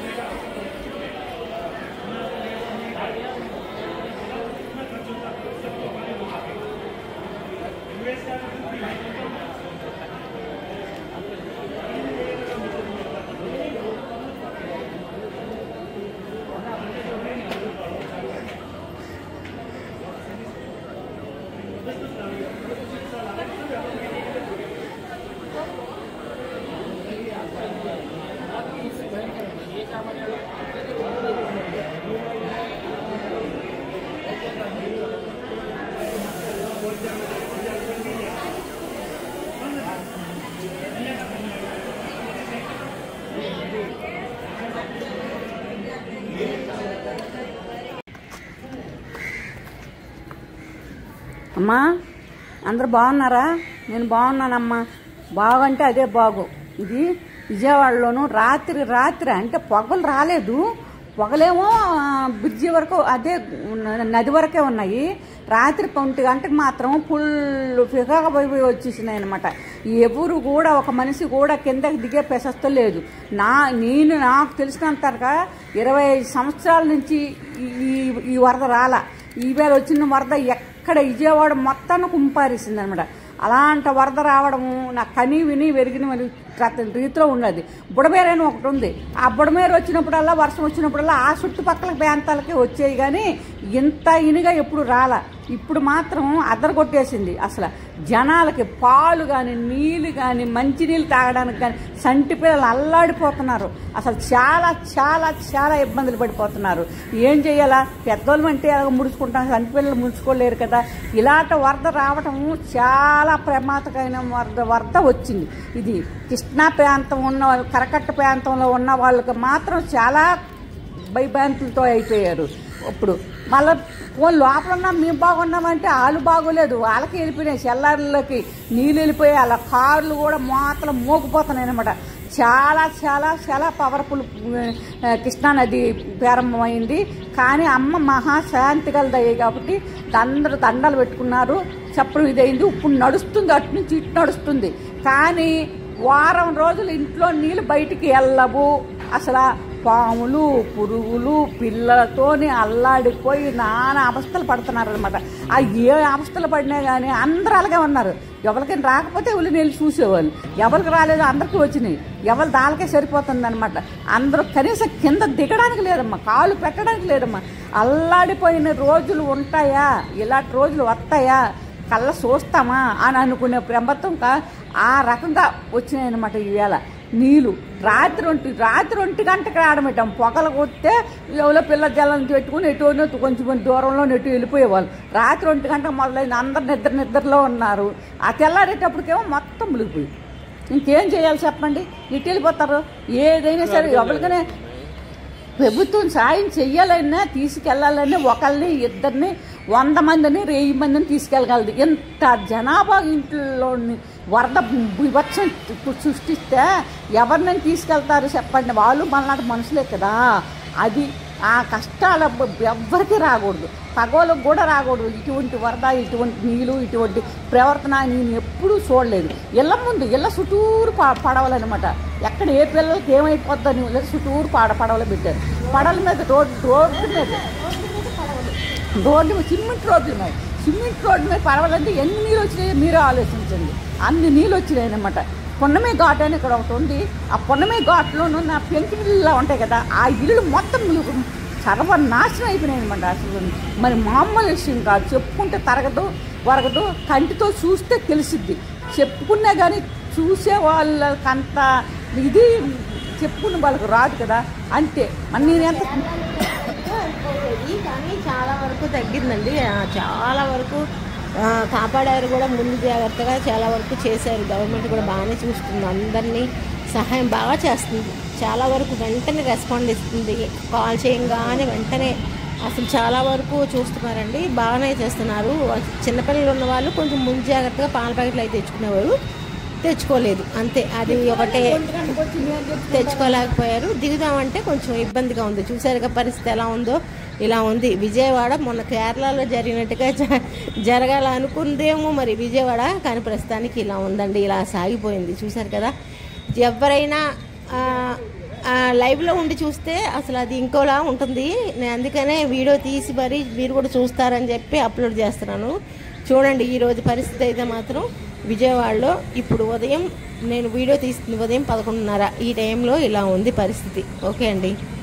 అమ్మా అందరు బాగున్నారా నేను బాగున్నానమ్మా బాగంటే అదే బాగు ఇది విజయవాడలోను రాత్రి రాత్రి అంటే పొగలు రాలేదు పొగలేమో ఆ, బ్రిడ్జి వరకు అదే ఉన్న- నది వరకే ఉన్నాయి రాత్రి ఒంటి గంటకు మాత్రం ఫుల్ ఫిగాగా పోయి వచ్చేసినాయి అనమాట ఎవరు కూడా ఒక మనిషి కూడా కిందకి దిగే ప్రశస్తం లేదు నా నేను నాకు తెలిసినంతగా ఇరవై ఐదు సంవత్సరాల నుంచి ఈ- ఈ ఈ వరద రాల ఈవేళ వచ్చిన వరద ఎక్కడ విజయవాడ మొత్తాన్ని కుంపారేసింది అనమాట అలాంటి వరద రావడము నాకు కని విని వెరిగిన మరి రత- రీతిలో ఉన్నది బుడమేరు అని ఒకటి ఉంది ఆ బుడమేరు వచ్చినప్పుడల్లా వర్షం వచ్చినప్పుడల్లా ఆ చుట్టుపక్కల ప్రాంతాలకే వచ్చేవి కానీ ఇంత ఇనిగా ఎప్పుడు రాల ఇప్పుడు మాత్రం అద్దరు కొట్టేసింది అసలు జనాలకి పాలు కానీ నీళ్ళు కానీ మంచినీళ్ళు తాగడానికి కానీ సంటి పిల్లలు అల్లాడిపోతున్నారు అసలు చాలా చాలా చాలా ఇబ్బందులు పడిపోతున్నారు ఏం చేయాలా పెద్దోళ్ళు అంటే అలాగ ముడుచుకుంటాం సంటి పిల్లలు ముడుచుకోలేరు కదా ఇలాంటి వరద రావటం చాలా ప్రమాదకరమైన వరద వరద వచ్చింది ఇది కృష్ణా ప్రాంతం ఉన్న వాళ్ళు కరకట్ట ప్రాంతంలో ఉన్న వాళ్ళకి మాత్రం చాలా భయభ్రాంతులతో అయిపోయారు ఇప్పుడు మళ్ళీ ఫోన్ లోపల ఉన్నాం మేము బాగున్నామంటే వాళ్ళు బాగోలేదు వాళ్ళకి వెళ్ళిపోయినాయి సెల్లార్లకి నీళ్ళు వెళ్ళిపోయి వాళ్ళ కార్లు కూడా మాత్రం మోగిపోతున్నాయి అనమాట చాలా చాలా చాలా పవర్ఫుల్ ఆ, కృష్ణానది ప్రారంభమైంది కానీ అమ్మ మహా శాంతి కలదయ్యాయి కాబట్టి అందరూ దండలు పెట్టుకున్నారు చప్పుడు ఇదైంది ఇప్పుడు నడుస్తుంది అటు నుంచి ఇటు నడుస్తుంది కానీ వారం రోజులు ఇంట్లో నీళ్ళు బయటికి వెళ్ళవు అసలు పాములు పురుగులు పిల్లలతోని అల్లాడిపోయి నానా అవస్థలు పడుతున్నారు అనమాట ఆ ఏ అవస్థలు పడినా కానీ అందరూ అలాగే ఉన్నారు ఎవరికైనా రాకపోతే ఉల్లి నీళ్ళు చూసేవాళ్ళు ఎవరికి రాలేదు అందరికీ వచ్చినాయి ఎవరి దానికే సరిపోతుంది అనమాట అందరూ కనీసం కింద దిగడానికి లేదమ్మా కాలు పెట్టడానికి లేదమ్మా అల్లాడిపోయిన రోజులు ఉంటాయా ఇలాంటి రోజులు వస్తాయా కళ్ళ చూస్తామా అని అనుకునే ప్రమత్తం కా- ఆ రకంగా వచ్చినాయన్నమాట ఈవేళ నీళ్ళు రాత్రి ఒంటి రాత్రి ఒంటి గంటకి రావడమేటం పొగలు కొస్తే ఎవరో పిల్ల జలం పెట్టుకుని ఎటు కొంచెం దూరంలో నెట్టు వెళ్ళిపోయేవాళ్ళు రాత్రి ఒంటి గంటకు మొదలైంది అందరు నిద్ర నిద్రలో ఉన్నారు ఆ తెల్లారేటప్పటికేమో మొత్తం మునిగిపోయి ఇంకేం చేయాలి చెప్పండి ఇటు వెళ్ళిపోతారు ఏదైనా సరే ఎవరికైనా ప్రభుత్వం సాయం చెయ్యాలన్నా తీసుకెళ్లాలని ఒకరిని ఇద్దరిని వంద మందిని వెయ్యి మందిని తీసుకెళ్ళగలదు ఎంత జనాభా ఇంట్లో వరద వివక్షం సృష్టిస్తే ఎవరినైనా తీసుకెళ్తారు చెప్పండి వాళ్ళు మళ్ళీ మనుషులే కదా అది ఆ కష్టాలు ఎవ్వరికీ రాకూడదు పగోళ్ళకు కూడా రాకూడదు ఇటువంటి వరద ఇటువంటి నీళ్ళు ఇటువంటి ప్రవర్తన నేను ఎప్పుడూ చూడలేదు ఇళ్ళ ముందు ఇళ్ళ చుట్టూరు ప పడవలనమాట ఎక్కడ ఏ పిల్లలకి ఏమైపోద్దని ఇళ్ళ చుట్టూరు పడ పడవలు పెట్టారు పడవల మీద రోడ్డు రోడ్డు మీద రోడ్డు మీద సిమెంట్ రోడ్లు ఉన్నాయి సిమెంట్ రోడ్డు మీద పడవలంటే ఎన్ని నీళ్ళు వచ్చినాయో మీరే ఆలోచించండి అన్ని నీళ్ళు వచ్చినాయి అనమాట పొన్నమే ఘాట్ అని ఇక్కడ ఒకటి ఉంది ఆ పొన్నమే ఘాట్లోనూ నా పెంకుటిల్లా ఉంటాయి కదా ఆ ఇల్లు మొత్తం ములుగు సర్వనాశనం అయిపోయినాయి అనమాట అసలు మరి మామూలు విషయం కాదు చెప్పుకుంటే తరగదు వరగదు కంటితో చూస్తే తెలిసిద్ది చెప్పుకున్నా కానీ చూసే వాళ్ళకంత ఇది చెప్పుకున్న వాళ్ళకి రాదు కదా అంతే మరి నేను ఎంత అయిపోయేది కానీ చాలా వరకు తగ్గిందండి ఆ, చాలా వరకు ఆ, కాపాడారు కూడా ముందు జాగ్రత్తగా చాలా వరకు చేశారు గవర్నమెంట్ కూడా బాగానే చూస్తుంది అందరినీ సహాయం బాగా చేస్తుంది చాలా వరకు వెంటనే రెస్పాండ్ ఇస్తుంది కాల్ చేయంగానే వెంటనే అసలు చాలా వరకు చూస్తున్నారండి బాగానే చేస్తున్నారు చిన్నపిల్లలు ఉన్న వాళ్ళు కొంచెం ముందు జాగ్రత్తగా పాల ప్యాకెట్లు అయితే తెచ్చుకునేవారు తెచ్చుకోలేదు అంతే అది ఒకటే తెచ్చుకోలేకపోయారు దిగుదామంటే కొంచెం ఇబ్బందిగా ఉంది చూసారుగా పరిస్థితి ఎలా ఉందో ఇలా ఉంది విజయవాడ మొన్న కేరళలో జరిగినట్టుగా జ- జరగాల అనుకుందేమో మరి విజయవాడ కానీ ప్రస్తుతానికి ఇలా ఉందండి ఇలా సాగిపోయింది చూసారు కదా ఎవరైనా ఆ, ఆ, లైవ్లో ఉండి చూస్తే అసలు అది ఇంకోలా ఉంటుంది నేను అందుకనే వీడియో తీసి మరి మీరు కూడా చూస్తారని చెప్పి అప్లోడ్ చేస్తున్నాను చూడండి ఈరోజు పరిస్థితి అయితే మాత్రం విజయవాడలో ఇప్పుడు ఉదయం నేను వీడియో తీస్తుంది ఉదయం పదకొండున్నర ఈ టైంలో ఇలా ఉంది పరిస్థితి ఓకే అండి